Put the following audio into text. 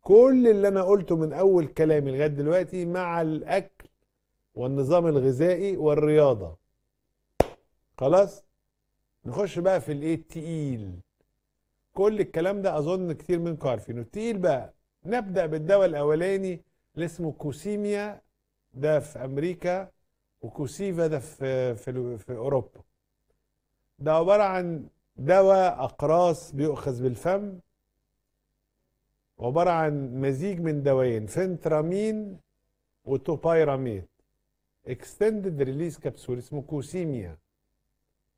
كل اللي انا قلته من اول كلامي لغايه دلوقتي مع الاكل والنظام الغذائي والرياضه خلاص نخش بقى في الايه التقيل كل الكلام ده اظن كتير منكم عارفينه التقيل بقى نبدا بالدواء الاولاني اللي اسمه كوسيميا ده في امريكا وكوسيفا ده في في, في اوروبا ده عباره عن دواء اقراص بيؤخذ بالفم عباره عن مزيج من دوايين فنترامين وتوبايراميد اكستندد ريليز كبسول اسمه كوسيميا